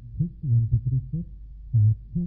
check. One, two, three, four. Mic check.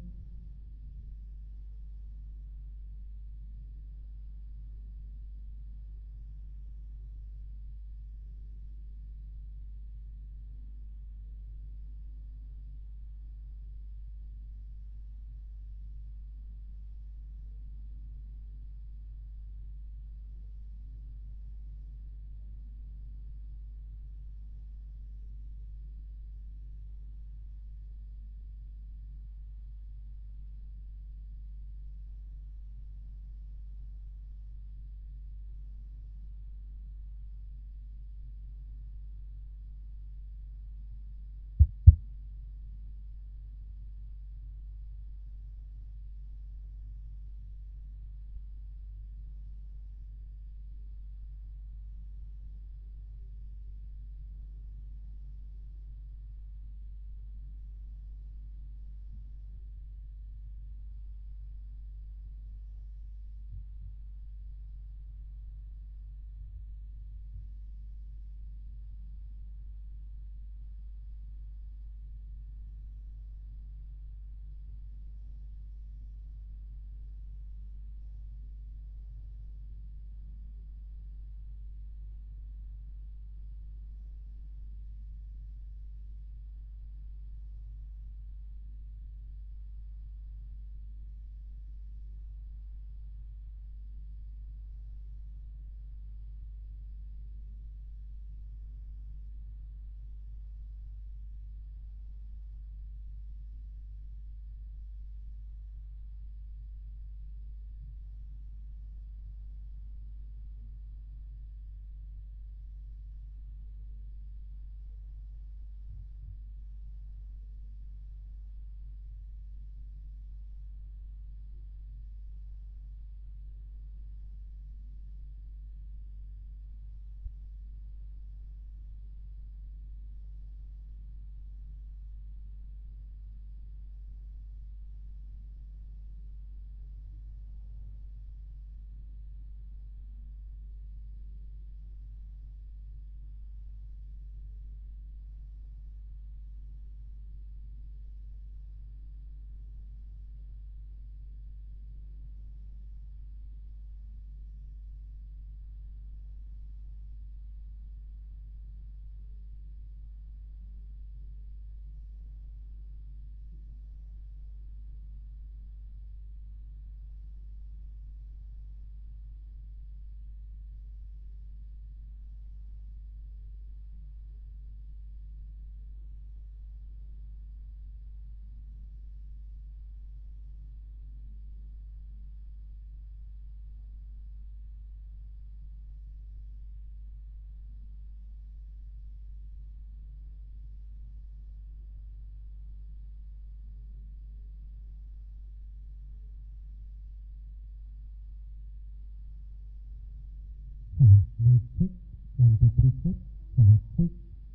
Hello. Mic check. One, two, three, four. Hello. Check.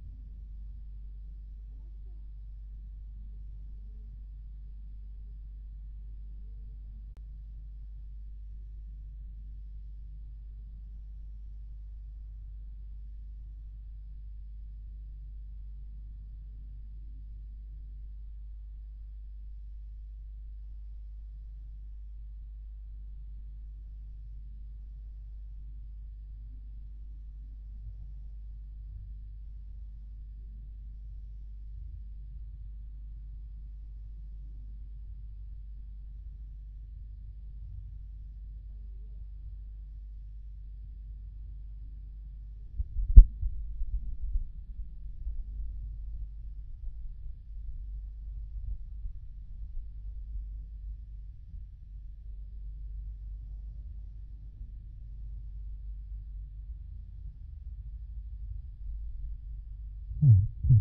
Hello. Check.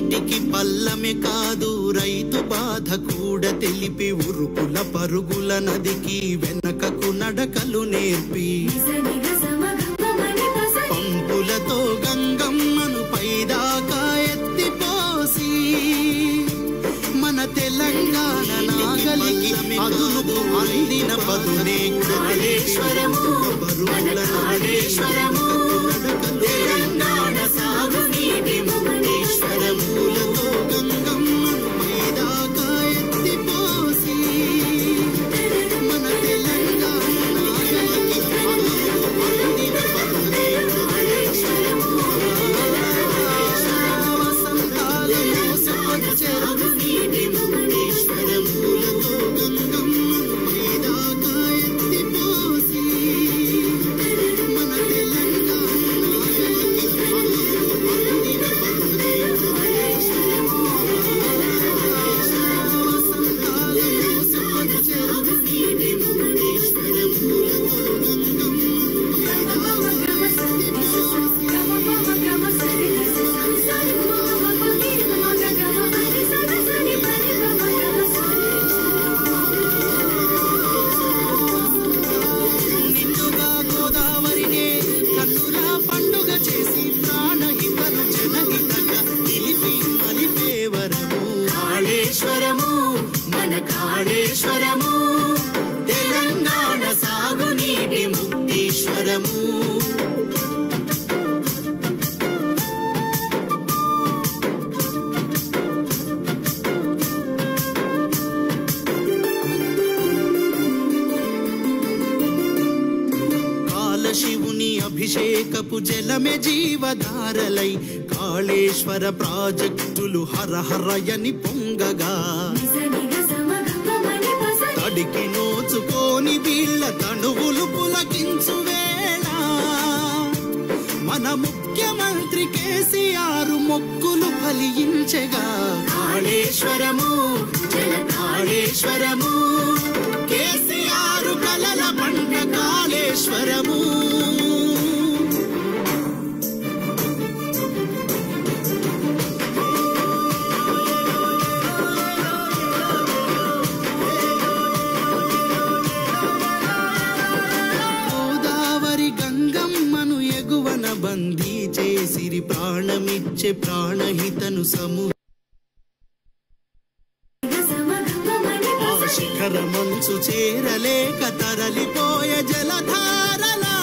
నీటికి పల్లమే కాదు రైతు బాధ కూడా తెలిపి ఉరుకుల పరుగుల నదికి వెనకకు నడకలు నేర్పి పంపులతో గంగమ్మను పైదాకా ఎత్తిపోసి మన తెలంగాణ నాగలికి అదునుకు అందిన పదునే కాళేశ్వరము బరువుల కాళేశ్వరము తెలంగాణ సాగునీటి ముక్తేశ్వరములతో గంగమ్మను పైదాకా ఎత్తిపోసి మన తెలంగాణ నాగలికి అదునుకు అందిన పదునే నిండుగా గోదావరినే కన్నుల పండుగ చేసి ప్రాణహితను జనహితగా నిలిపి మలిపే వరము కాళేశ్వరము మన కాళేశ్వరము తెలంగాణ సాగునీటి ముక్తీశ్వరము కాలశివుని అభిషేకపు జలమే జీవధారలై కాళేశ్వర ప్రాజెక్టులు హరహరయని పొంగగా తడికి నోచుకోని వీళ్ళ తనువులు పులకించు వేళ మన ముఖ్యమంత్రి కేసీఆర్ మొక్కులు ఫలించగా కాళేశ్వరము జల కాళేశ్వరము కేసీఆర్ కలల పంట కాళేశ్వరము గోదావరి గంగమ్మను ఎగువన బందీ చేసిరి ప్రాణమిచ్చే ప్రాణహితను సము ఆ శిఖర మంచు చేరలేక తరలిపోయ జలధారలా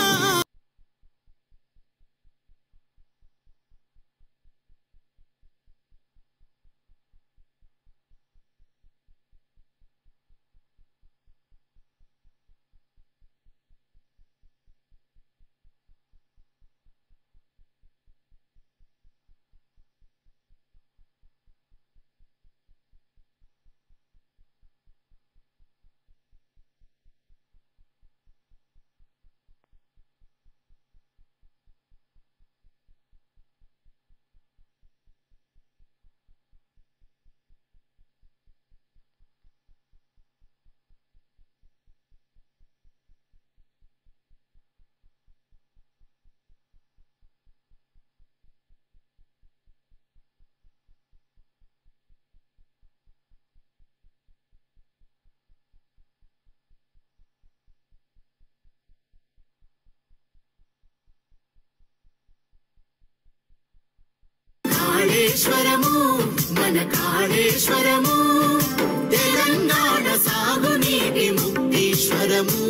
కాళేశ్వరము మన కాళేశ్వరము తెలంగాణ సాగునీటి ముక్తీశ్వరము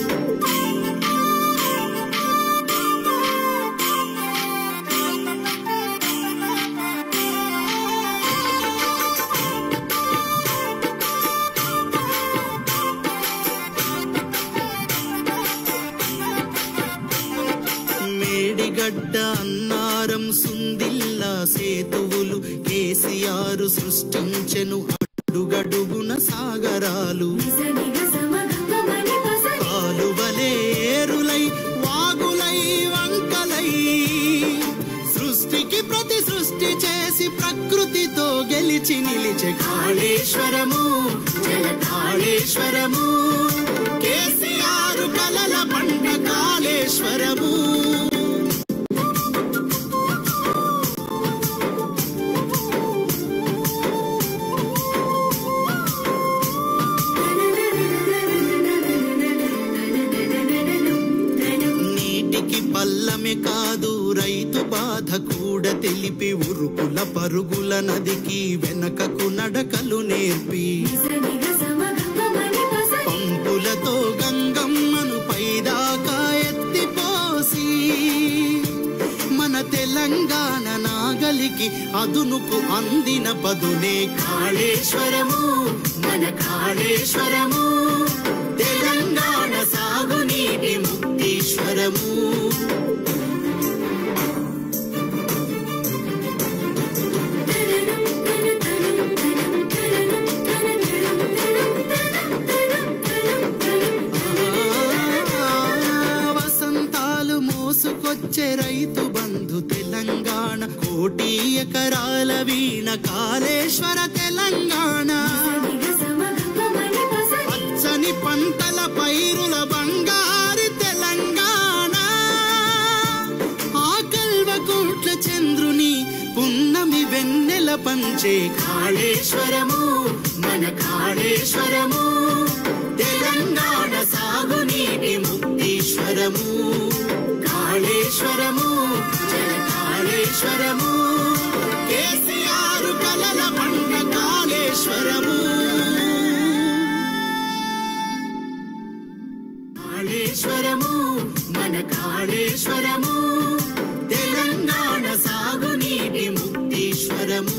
మేడిగడ్డ అన్నారం సుందిల్లా సేతువులు కేసీఆర్ సృష్టించెను అడుగడుగున సాగరాలు కాలువలే ఏరులై వాగులై వంకలై సృష్టికి ప్రతి సృష్టి చేసి ప్రకృతితో గెలిచి నిలిచే కాళేశ్వరము జల కాళేశ్వరము కేసీఆర్ కలల పంట కాళేశ్వరము బాధ కూడా తెలిపి ఉరుకుల పరుగుల నదికి వెనకకు నడకలు నేర్పి పంపులతో గంగమ్మను పైదాకా ఎత్తిపోసి మన తెలంగాణ నాగలికి అదునుకు అందిన పదునే కాళేశ్వరము మన కాళేశ్వరము తెలంగాణ సాగునీటి ముక్తీశ్వరము వసంతాలు మోసుకొచ్చే రైతు బంధు తెలంగాణ కోటి ఎకరాల వీణ కాళేశ్వర తెలంగాణ పచ్చని పంటల పైరుల బంగారు తెలంగాణ ఆ కల్వకోట్ల చంద్రుని పున్నమి వెన్నెల పంచే కాళేశ్వరము మన కాళేశ్వరము తెలంగాణ సాగునీటి ముక్తీశ్వరము కాళేశ్వరము జల కాళేశ్వరము కేసీఆర్ కలల పంట కాళేశ్వరము కాళేశ్వరము మన కాళేశ్వరము తెలంగాణ సాగునీటి ముక్తీశ్వరము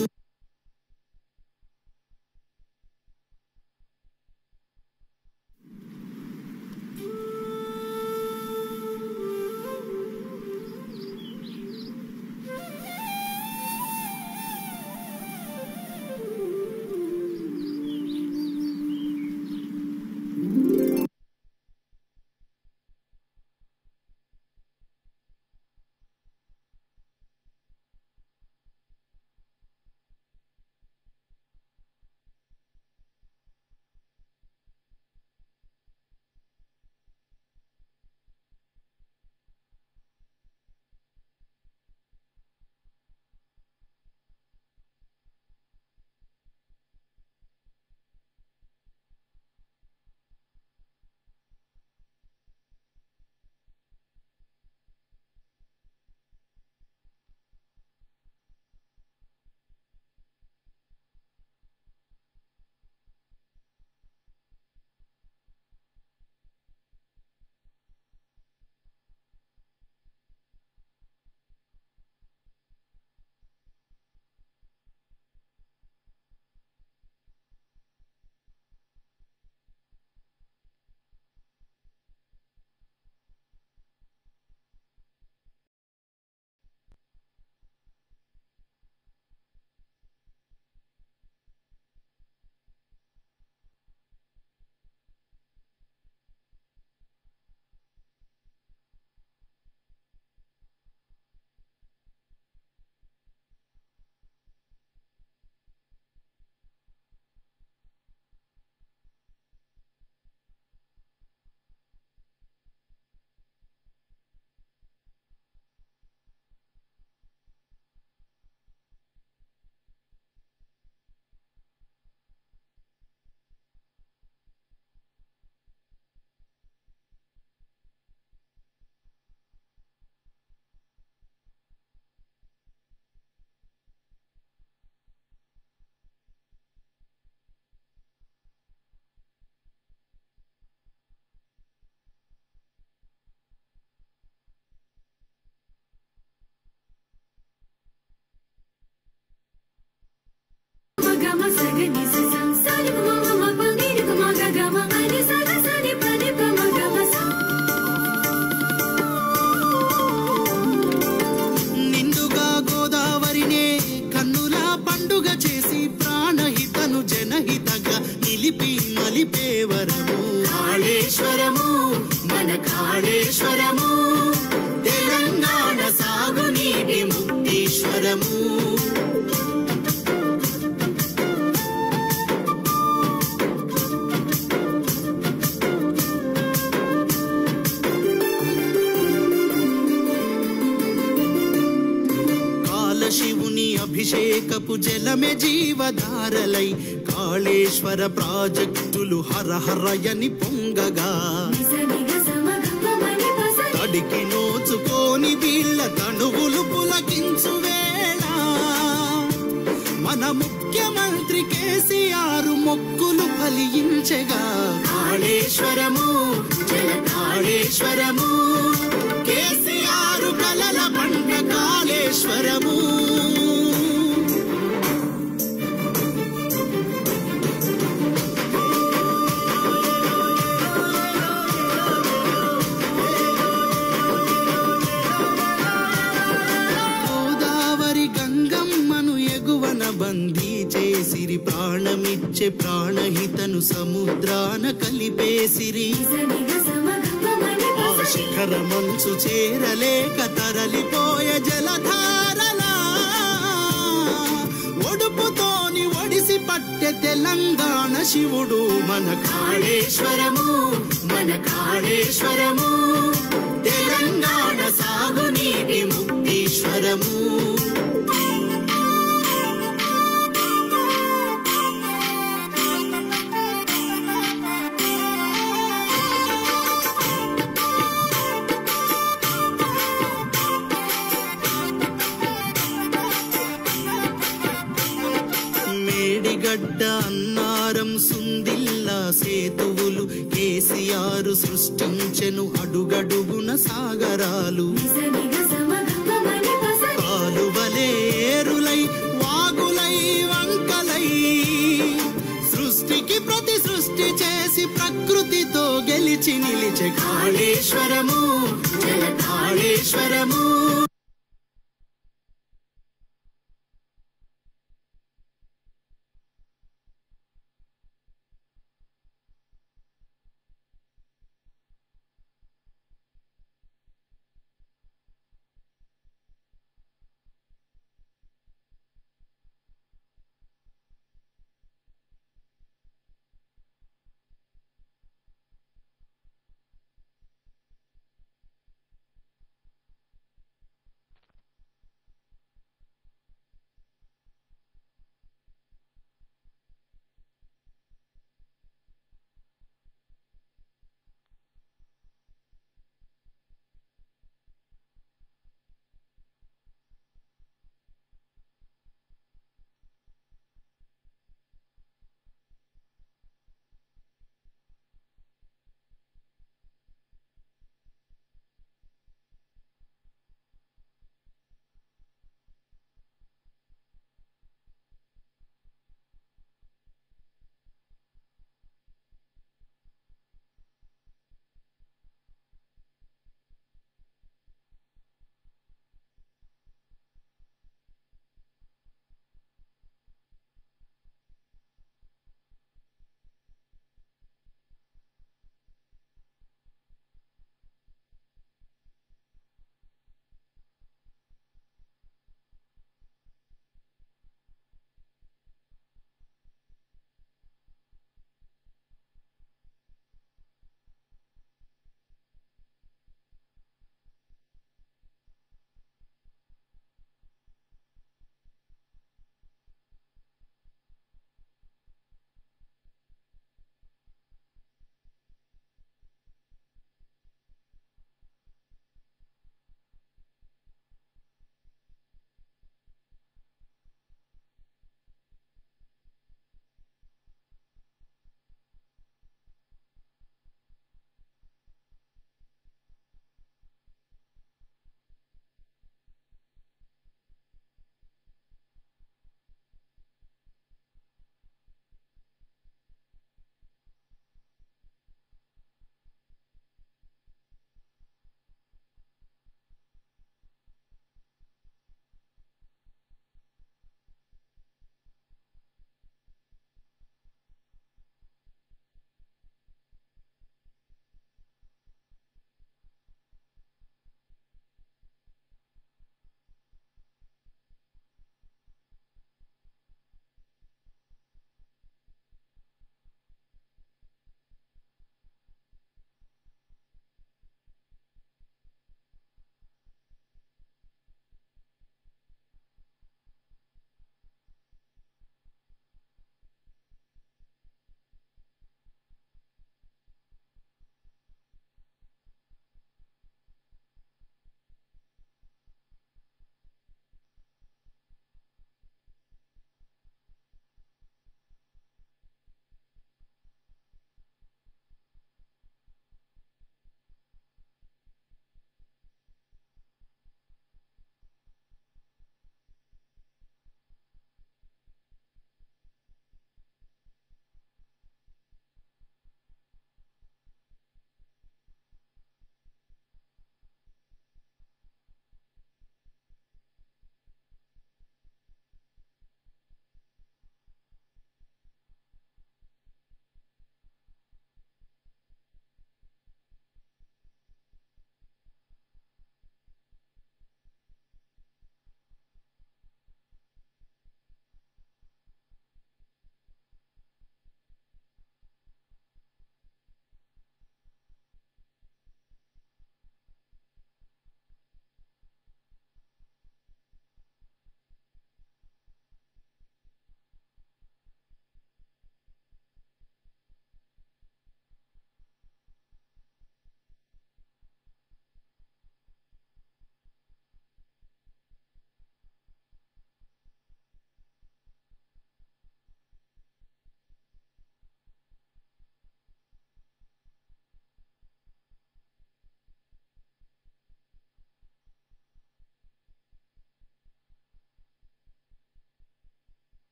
నిండుగా గోదావరినే కన్నుల పండుగ చేసి ప్రాణహితను జనహితగా నిలిపి మలిపేవరము కాళేశ్వరము మన కాళేశ్వరము తెలంగాణ సాగునీటి ముక్తీశ్వరము కాలశివుని అభిషేకపు జలమే జీవధారలై కాళేశ్వర ప్రాజెక్టులు హరహరయని పొంగగా బడికి నోచుకోని వీళ్ళ తనువులు పులకించు వేళ మన ముఖ్యమంత్రి కేసీఆర్ మొక్కులు ఫలించగా కాళేశ్వరము జల కాళేశ్వరము కేసీఆర్ కలల పంట కాళేశ్వరము గోదావరి గంగమ్మను ఎగువన బందీ చేసిరి ప్రాణమిచ్చే ప్రాణహితను సముద్రాన కలిపేసిరి ఆ శిఖర మంచు చేరలేక తరలిపోయే జలధారలా ఒడుపుతోని ఒడిసి పట్టె తెలంగాణ శివుడు మన కాళేశ్వరము మన కాళేశ్వరము తెలంగాణ సాగునీటి ముక్తీశ్వరము మేడిగడ్డ అన్నారం సుందిల్లా సేతువులు కేసీఆర్ సృష్టించెను అడుగడుగున సాగరాలు కాలువలే ఏరులై వాగులై వంకలై సృష్టికి ప్రతి సృష్టి చేసి ప్రకృతితో గెలిచి నిలిచే కాళేశ్వరము జల కాళేశ్వరము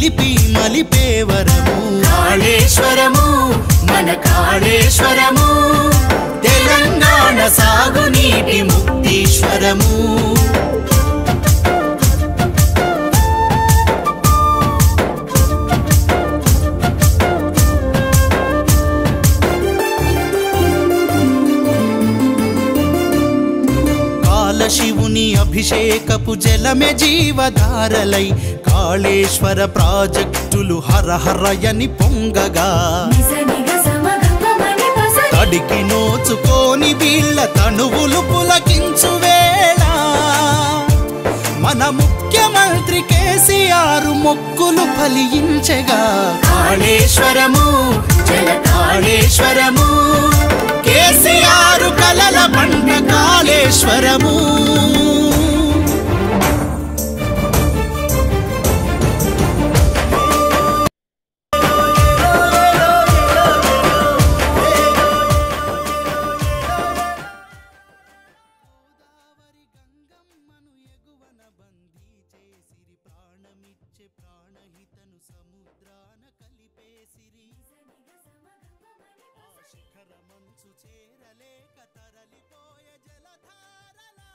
నిలిపి మలిపే వరము కాళేశ్వరము మన కాళేశ్వరము తెలంగాణ సాగునీటి ముక్తీశ్వరము కాలశివుని అభిషేకపు జలమే జీవధారలై కాళేశ్వర ప్రాజెక్టులు హరహరయని పొంగగా తడికి నోచుకోని వీళ్ళ తనువులు పులకించు వేళ మన ముఖ్యమంత్రి కేసీఆర్ మొక్కులు ఫలించగా కాళేశ్వరము జల కాళేశ్వరము కేసీఆర్ కలల పంట కాళేశ్వరము గోదావరి గంగమ్మను ఎగువన బందీ చేసిరి ప్రాణమిచ్చే ప్రాణహితను సముద్రాన కలిపేసిరి ఆ శిఖర మంచు చేరలేక తరలిపోయే జలధారలా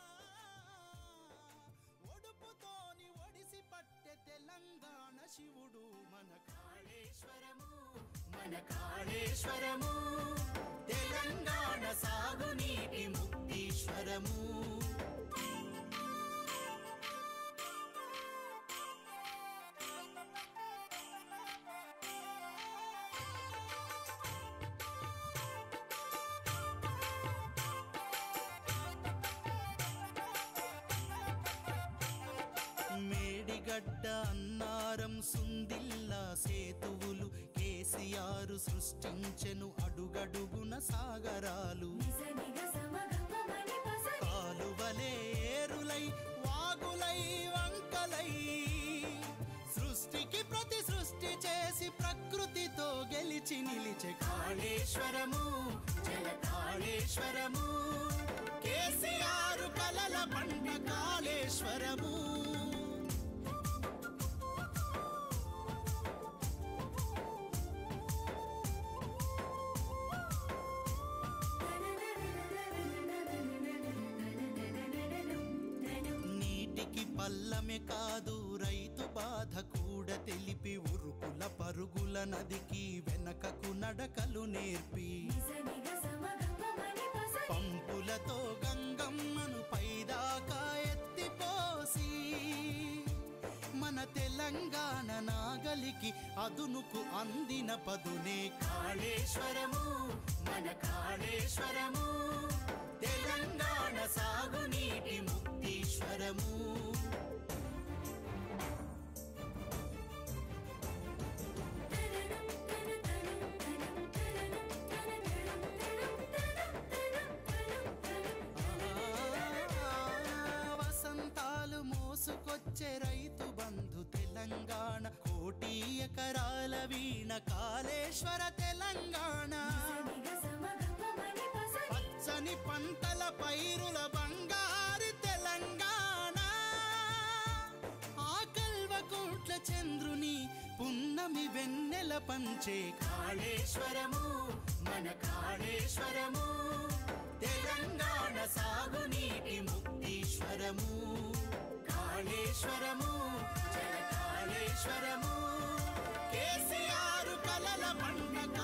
ఒడుపుతోని ఒడిసి పట్టె తెలంగాణ శివుడు మన కాళేశ్వరము మన కాళేశ్వరము తెలంగాణ సాగునీటి ముక్తీశ్వరము మేడిగడ్డ అన్నారం సుందిల్లా సేతువులు కేసీఆర్ సృష్టించెను అడుగడుగున సాగరాలు కాలువలే ఏరులై వాగులై వంకలై సృష్టికి ప్రతి సృష్టి చేసి ప్రకృతితో గెలిచి నిలిచే కాళేశ్వరము జల కాళేశ్వరము కేసీఆర్ కలల పంట కాళేశ్వరము నీటికి పల్లమే కాదు రైతు బాధ కూడా తెలిపి ఉరుకుల పరుగుల నదికి వెనకకు నడకలు నేర్పి పంపులతో గంగమ్మను పైదాకా ఎత్తిపోసి మన తెలంగాణ నాగలికి అదునుకు అందిన పదునే కాళేశ్వరము మన కాళేశ్వరము తెలంగాణ సాగునీటి ముక్తీశ్వరము వసంతాలు మోసుకొచ్చే రైతు బంధు తెలంగాణ కోటి ఎకరాల వీణ కాళేశ్వర తెలంగాణ పచ్చని పంటల పైరుల బంగారు తెలంగాణ ఆ కల్వకోట్ల చంద్రుని పున్నమి వెన్నెల పంచే కాళేశ్వరము మన కాళేశ్వరము తెలంగాణ సాగునీటి ముక్తీశ్వరము కాళేశ్వరము జల కాళేశ్వరము కేసీఆర్ కలల పండగ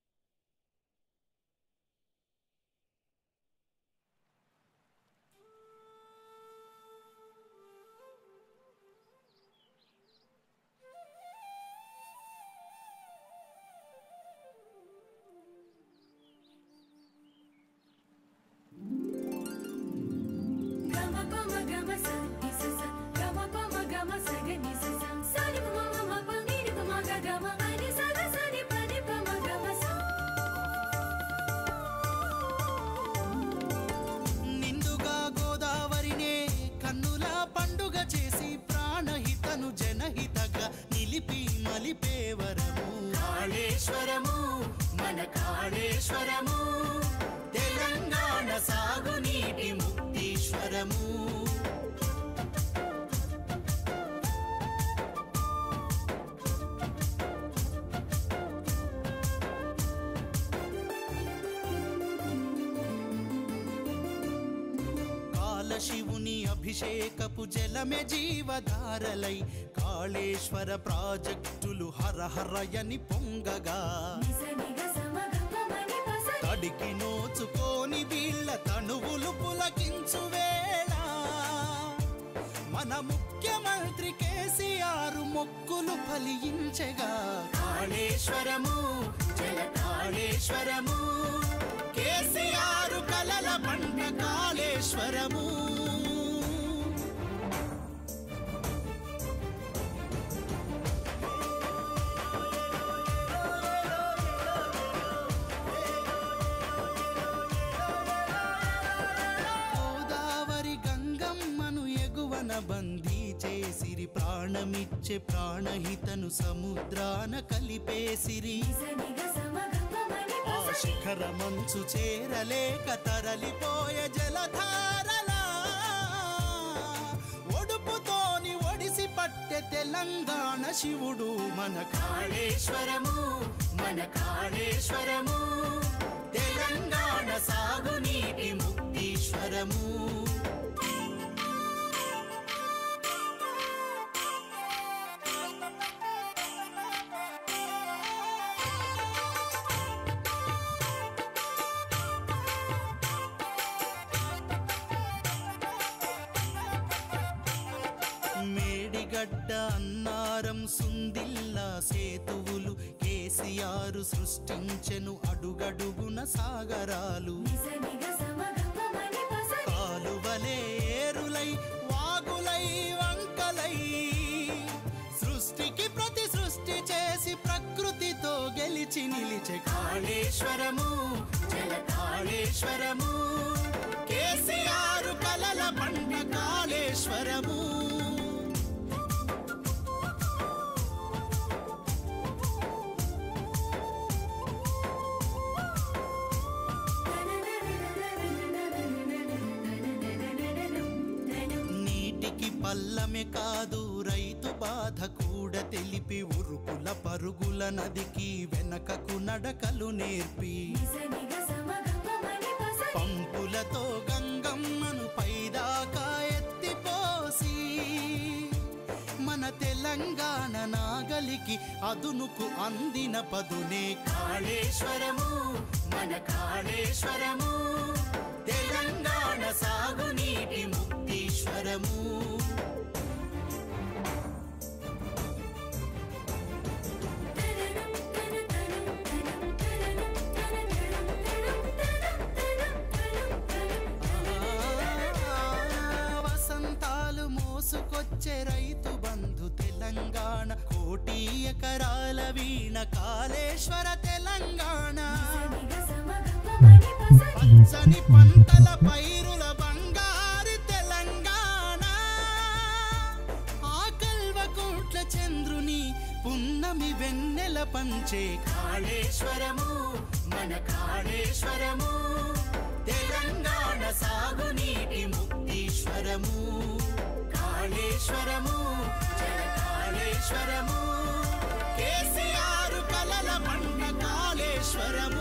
నిండుగా గోదావరినే కన్నుల పండుగ చేసి ప్రాణహితను జనహితగా నిలిపి మలిపే వరము కాళేశ్వరము మన కాళేశ్వరము తెలంగాణ సాగునీటి ముక్తీశ్వరము కాలశివుని అభిషేకపు జలమే జీవధారలై కాళేశ్వర ప్రాజెక్టులు హరహరయని పొంగగా తడికి నోచుకోని వీళ్ళ తనువులు పులకించు వేళ మన ముఖ్యమంత్రి కేసీఆర్ మొక్కులు ఫలించగా కాళేశ్వరము జల కాళేశ్వరము కేసీఆర్ కలల పంట కాళేశ్వరము గోదావరి గంగమ్మను ఎగువన బందీ చేసిరి ప్రాణమిచ్చే ప్రాణహితను సముద్రాన కలిపేసిరి ఆ శిఖర మంచు చేరలేక తరలిపోయే జలధారలా ఒడుపుతోని ఒడిసి పట్టె తెలంగాణ శివుడు మన కాళేశ్వరము మన కాళేశ్వరము తెలంగాణ సాగునీటి ముక్తీశ్వరము మేడిగడ్డ అన్నారం సుందిల్లా సేతువులు కేసీఆర్ సృష్టించెను అడుగడుగున సాగరాలు కాలువలే ఏరులై వాగులై వంకలై సృష్టికి ప్రతి సృష్టి చేసి ప్రకృతితో గెలిచి నిలిచే కాళేశ్వరము జల కాళేశ్వరము కేసీఆర్ కలల పంట కాళేశ్వరము నీటికి పల్లమె కాదు రైతు బాధ కూడా తెలిపి ఉరుకుల పరుగుల నదికి వెనకకు నడకలు నేర్పి పంపులతో గంగమ్మను పైదాకా ఎత్తిపోసి మన తెలంగాణ నాగలికి అదునుకు అందిన పదునే కాళేశ్వరము మన కాళేశ్వరము తెలంగాణ సాగునీటి ముక్తీశ్వరము వసంతాలు మోసుకొచ్చే రైతు బంధు తెలంగాణ కోటి ఎకరాల వీణ కాళేశ్వర తెలంగాణ పచ్చని పంటల పైరుల బంగారు తెలంగాణ ఆ కల్వకోట్ల చంద్రుని పున్నమి వెన్నెల పంచే కాళేశ్వరము మన కాళేశ్వరము తెలంగాణ సాగునీటి ముక్తీశ్వరము కాళేశ్వరము జల కాళేశ్వరము కేసీఆర్ కలల పంట కాళేశ్వరము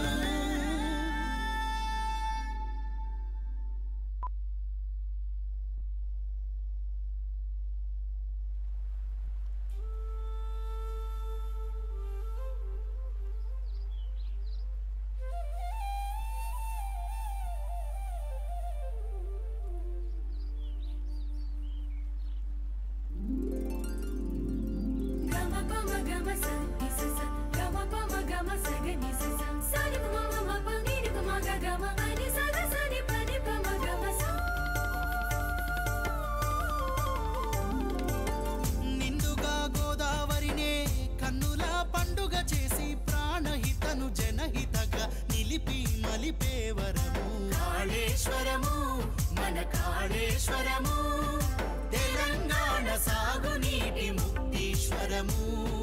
నిండుగా గోదావరినే కన్నుల పండుగ చేసి ప్రాణహితను జనహితగా నిలిపి మలిపేవరము కాళేశ్వరము మన కాళేశ్వరము తెలంగాణ సాగునీటి ముక్తీశ్వరము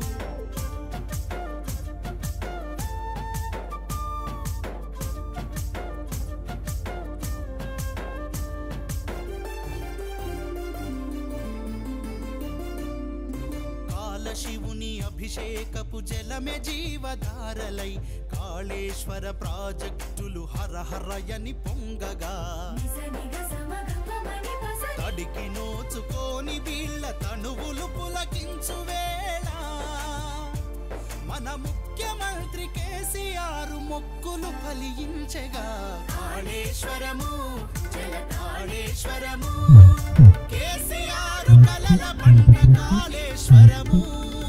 కాలశివుని అభిషేకపు జలమే జీవధారలై కాళేశ్వర ప్రాజెక్టులు హరహరయని పొంగగా తడికి నోచుకోని వీళ్ళ తనువులు పులకించు వేళ మన ముఖ్యమంత్రి కేసీఆర్ మొక్కులు ఫలించగా కాళేశ్వరము జల కాళేశ్వరము కేసీఆర్ కలల పంట కాళేశ్వరము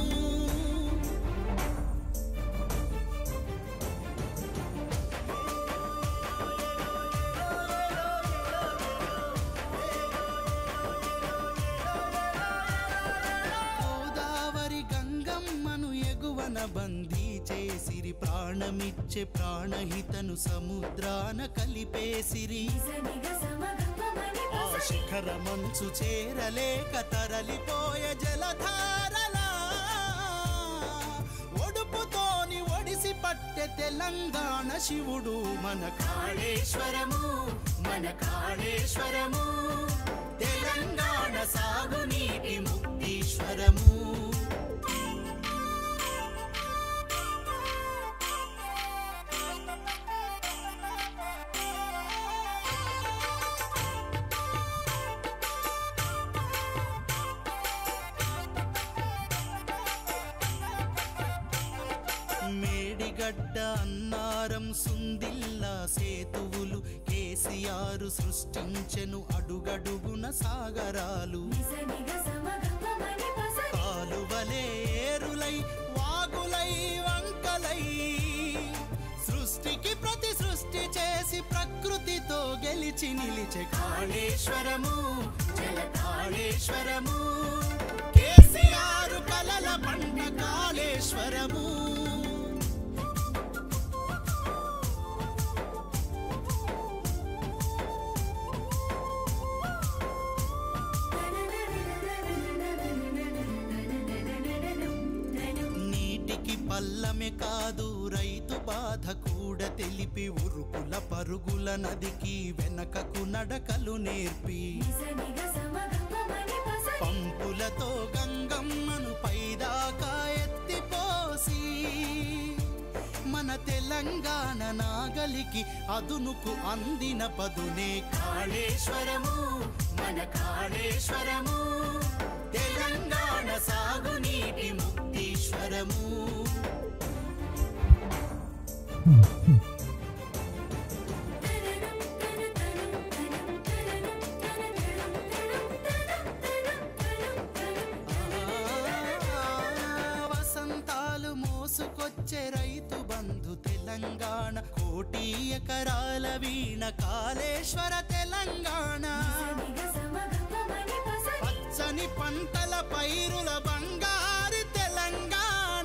గోదావరి గంగమ్మను ఎగువన బందీ చేసిరి ప్రాణమిచ్చే ప్రాణహితను సముద్రాన కలిపేసిరి ఆ శిఖర మంచు చేరలేక తరలిపోయే జలధారలా ఒడుపుతోని ఒడిసి పట్టె తెలంగాణ శివుడు మన కాళేశ్వరము మన కాళేశ్వరము తెలంగాణ సాగునీటి ముక్తీశ్వరము మేడిగడ్డ అన్నారం సుందిల్ల సేతువులు కేసీఆర్ సృష్టించెను అడుగడుగున సాగరాలు కాలువలే ఏరులై వాగులై వంకలై సృష్టికి ప్రతి సృష్టి చేసి ప్రకృతితో గెలిచి నిలిచే కాళేశ్వరము జల కాళేశ్వరము కేసీఆర్ కలల పంట కాళేశ్వరము నీటికి పల్లమె కాదు రైతు బాధ కూడా తెలిపి ఉరుకుల పరుగుల నదికి వెనకకు నడకలు నేర్పి పంపులతో గంగమ్మను పైదాకా ఎత్తిపోసి మన తెలంగాణ నాగలికి అదునుకు అందిన పదునే కాళేశ్వరము మన కాళేశ్వరము తెలంగాణ సాగునీటి ముక్తీశ్వరము వసంతాలు మోసుకొచ్చే రైతు బంధు తెలంగాణ కోటి ఎకరాల వీణ కాళేశ్వర తెలంగాణ పచ్చని పంటల పైరుల బంగారు తెలంగాణ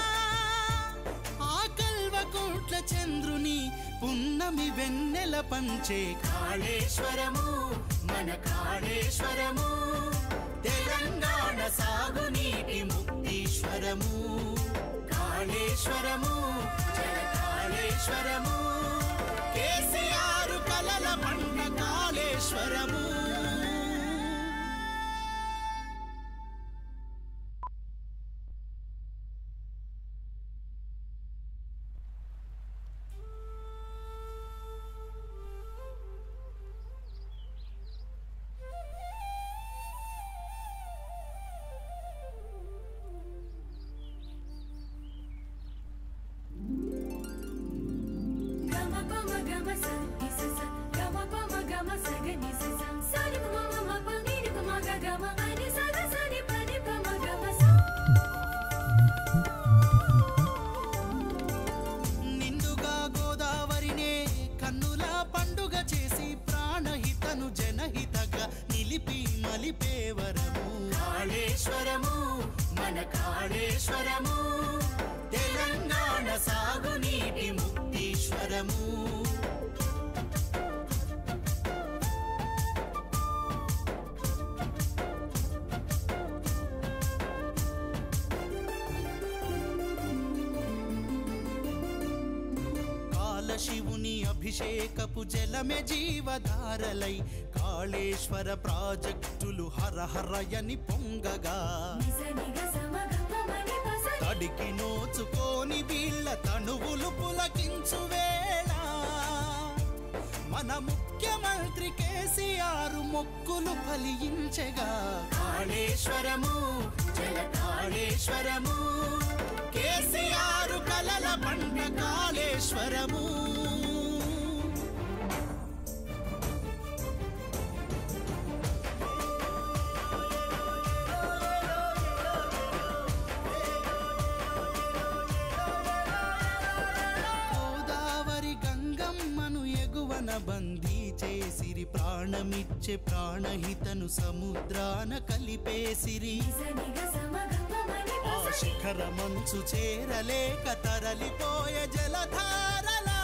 ఆ కల్వకోట్ల చంద్రుని పున్నమి వెన్నెల పంచే కాళేశ్వరము మన కాళేశ్వరము తెలంగాణ సాగునీటి ముక్తీశ్వరము కాళేశ్వరము జల కాళేశ్వరము కేసీఆర్ కలల పంట కాళేశ్వరము గమ పమ గమ స ని స స గమ పమ గమ స గ ని స స స ని ప మ మ ప ని ని ప మ గ గ మ ప ని స గ స ని ప ని ప మ గ మ స నిండుగా గోదావరినే కన్నుల పండుగ చేసి ప్రాణహితను జనహితగా నిలిపి మలిపేవరము కాళేశ్వరము మన కాళేశ్వరము తెలంగాణ సాగునీటి ముక్తీశ్వరము కాలశివుని అభిషేకపు జలమే జీవధారలై కాళేశ్వర ప్రాజెక్టులు హరహరయని పొంగగా ని స ని గ స మ గ ప మ ని ప స తడికి నోచుకోని వీళ్ళ తనువులు పులకించు వేళ మన ముఖ్య ముఖ్యమంత్రి కేసీఆర్ మొక్కులు ఫలించగా కాళేశ్వరము జల కాళేశ్వరము కేసీఆర్ కలల పంట కాళేశ్వరము గోదావరి గంగమ్మను ఎగువన బందీ చేసిరి ప్రాణమిచ్చే ప్రాణహితను సముద్రాన కలిపేసిరి సనిగ సమగమని ఆ శిఖర మంచు చేరలేక తరలిపోయే జలధారలా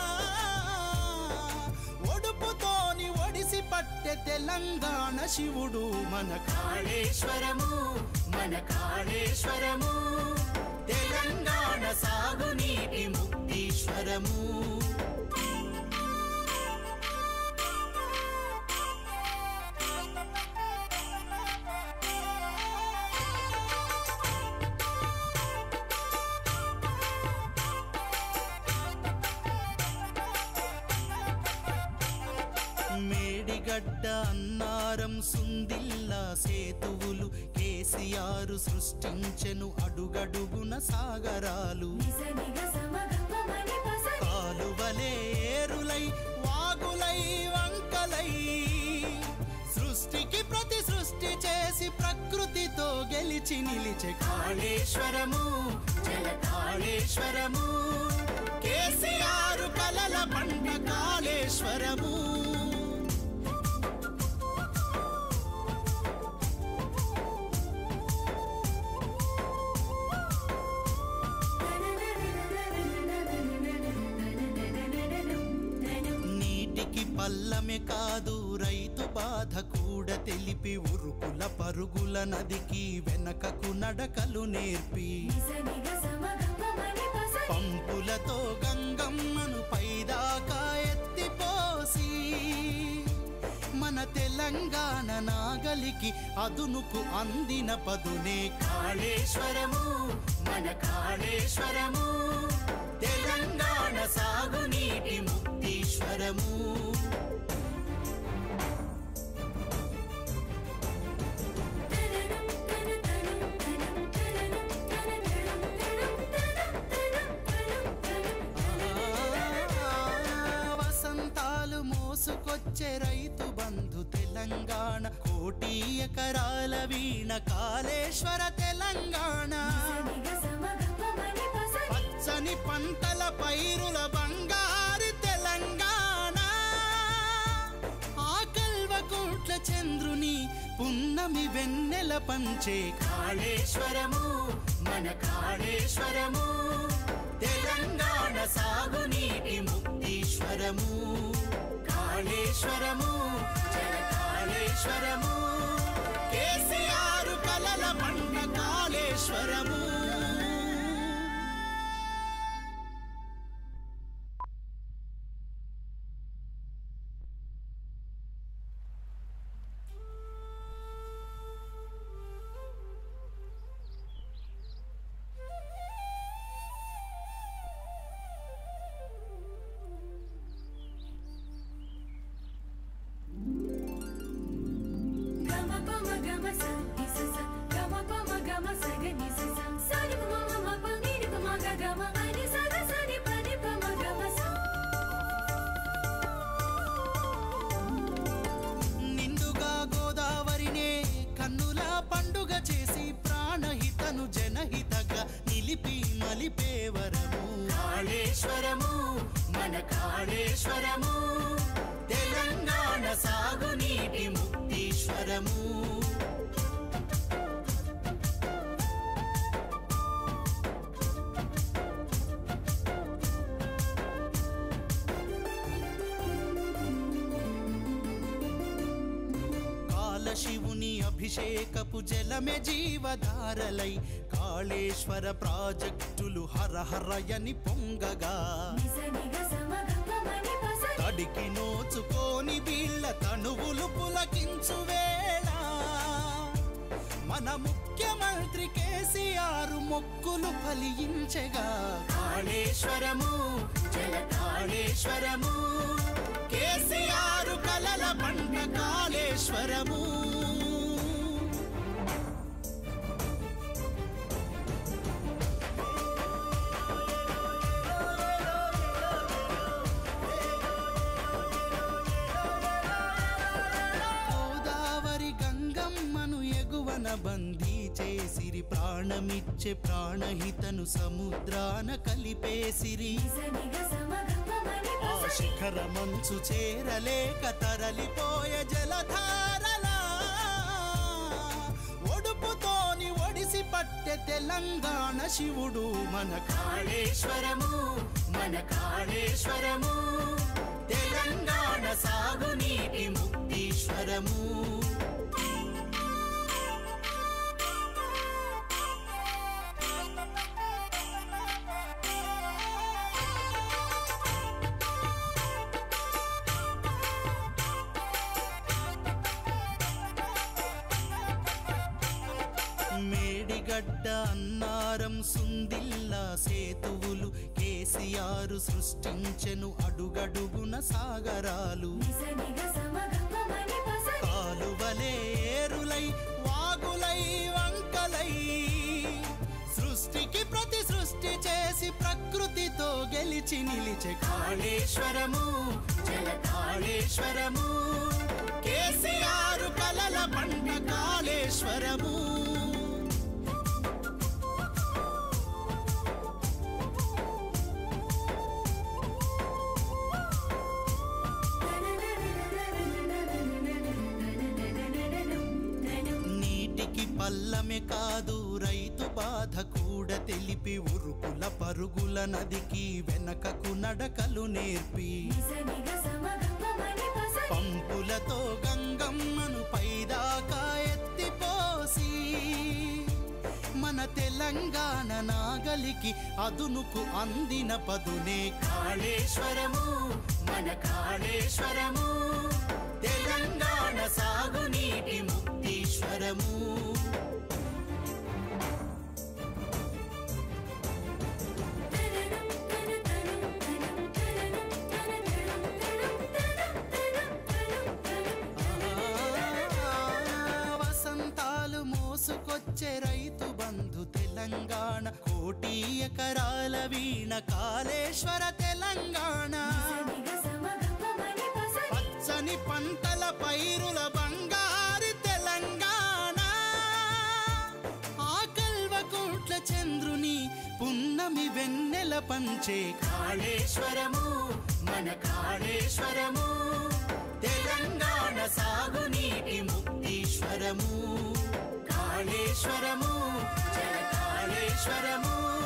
ఒడుపుతోని ఒడిసి పట్టె తెలంగాణ శివుడు మన కాళేశ్వరము మన కాళేశ్వరము తెలంగాణ సాగునీటి ముక్తీశ్వరము మేడిగడ్డ అన్నారం సుందిల్ల సేతువులు కేసీఆర్ సృష్టించెను అడుగడుగున సాగరాలు సనిగ సమగమని పసని కాలువలే ఏరులై వాగులై వంకలై సృష్టికి ప్రతి సృష్టి చేసి ప్రకృతితో గెలిచి నిలిచే కాళేశ్వరము జల కాళేశ్వరము కేసీఆర్ కలల పంట కాళేశ్వరము నీటికి పల్లమె కాదు రైతు బాధ కూడా తెలిపి ఉరుకుల పరుగుల నదికి వెనకకు నడకలు నేర్పి సనిగ సమగమని పసని పంపులతో గంగమ్మను పైదాకా ఎత్తిపోసి మన తెలంగాణ నాగలికి అదునుకు అందిన పదునే కాళేశ్వరము మన కాళేశ్వరము తెలంగాణ సాగునీటి ముక్తీశ్వరము వసంతాలు మోసుకొచ్చే రైతు బంధు తెలంగాణ కోటి ఎకరాల వీణ కాళేశ్వర తెలంగాణ పచ్చని పంటల పైరుల బంగారు తెలంగాణ ఆ కల్వకోట్ల చంద్రుని పున్నమి వెన్నెల పంచే కాళేశ్వరము మన కాళేశ్వరము తెలంగాణ సాగునీటి ముక్తీశ్వరము కాళేశ్వరము జల కాళేశ్వరము కేసీఆర్ కలల పంట కాళేశ్వరము గమ పమ గమ స ని స స గమ పమ గమ స గ ని స స స ని ప మ మ ప ని ని ప మ గ గ మ ప ని స గ స ని ప ని ప మ గ మ స నిండుగా గోదావరినే కన్నుల పండుగ చేసి ప్రాణహితను జనహితగా నిలిపి మలిపేవరము కాళేశ్వరము మన కాళేశ్వరము తెలంగాణ సాగునీటి ముక్తీశ్వరము కాలశివుని అభిషేకపు జలమే జీవధారలై కాళేశ్వర ప్రాజెక్టులు హరహరయని పొంగగా ని స ని గ స మ గ ప మ ని ప స ని తడికి నోచుకోని వీళ్ళ తనువులు పులకించు వేళ మన ముఖ్యమంత్రి కేసీఆర్ మొక్కులు ఫలించగా కాళేశ్వరము జల కాళేశ్వరము కేసీఆర్ కలల పంట కాళేశ్వరము గోదావరి గంగమ్మను ఎగువన బందీ చేసిరి ప్రాణమిచ్చే ప్రాణహితను సముద్రాన కలిపేసిరి సనిగ సమగమని ఆ శిఖర మంచు చేరలేక తరలిపోయ జలధారలా ఒడుపుతోని ఒడిసి పట్టె తెలంగాణ శివుడు మన కాళేశ్వరము మన కాళేశ్వరము తెలంగాణ సాగునీటి ముక్తీశ్వరము మేడిగడ్డ అన్నారం సుందిల్లా సేతువులు కేసీఆర్ సృష్టించెను అడుగడుగున సాగరాలు సనిగ సమగమని పసని కాలువలే ఏరులై వాగులై వంకలై సృష్టికి ప్రతి సృష్టి చేసి ప్రకృతితో గెలిచి నిలిచే కాళేశ్వరము జల కాళేశ్వరము కేసీఆర్ కలల పంట కాళేశ్వరము నీటికి పల్లమె కాదు రైతు బాధ కూడా తెలిపి ఉరుకుల పరుగుల నదికి వెనకకు నడకలు నేర్పి సనిగ సమగమని పసని పంపులతో గంగమ్మను పైదాకా ఎత్తిపోసి మన తెలంగాణ నాగలికి అదునుకు అందిన పదునే కాళేశ్వరము మన కాళేశ్వరము తెలంగాణ సాగునీటి ముక్తీశ్వరము వసంతాలు మోసుకొచ్చే రైతు బంధు తెలంగాణ కోటి ఎకరాల వీణ కాళేశ్వర తెలంగాణ పచ్చని పంటల పైరుల బంగారు తెలంగాణ ఆ కల్వకోట్ల చంద్రుని పున్నమి వెన్నెల పంచే కాళేశ్వరము మన కాళేశ్వరము తెలంగాణ సాగునీటి ముక్తీశ్వరము కాళేశ్వరము జల కాళేశ్వరము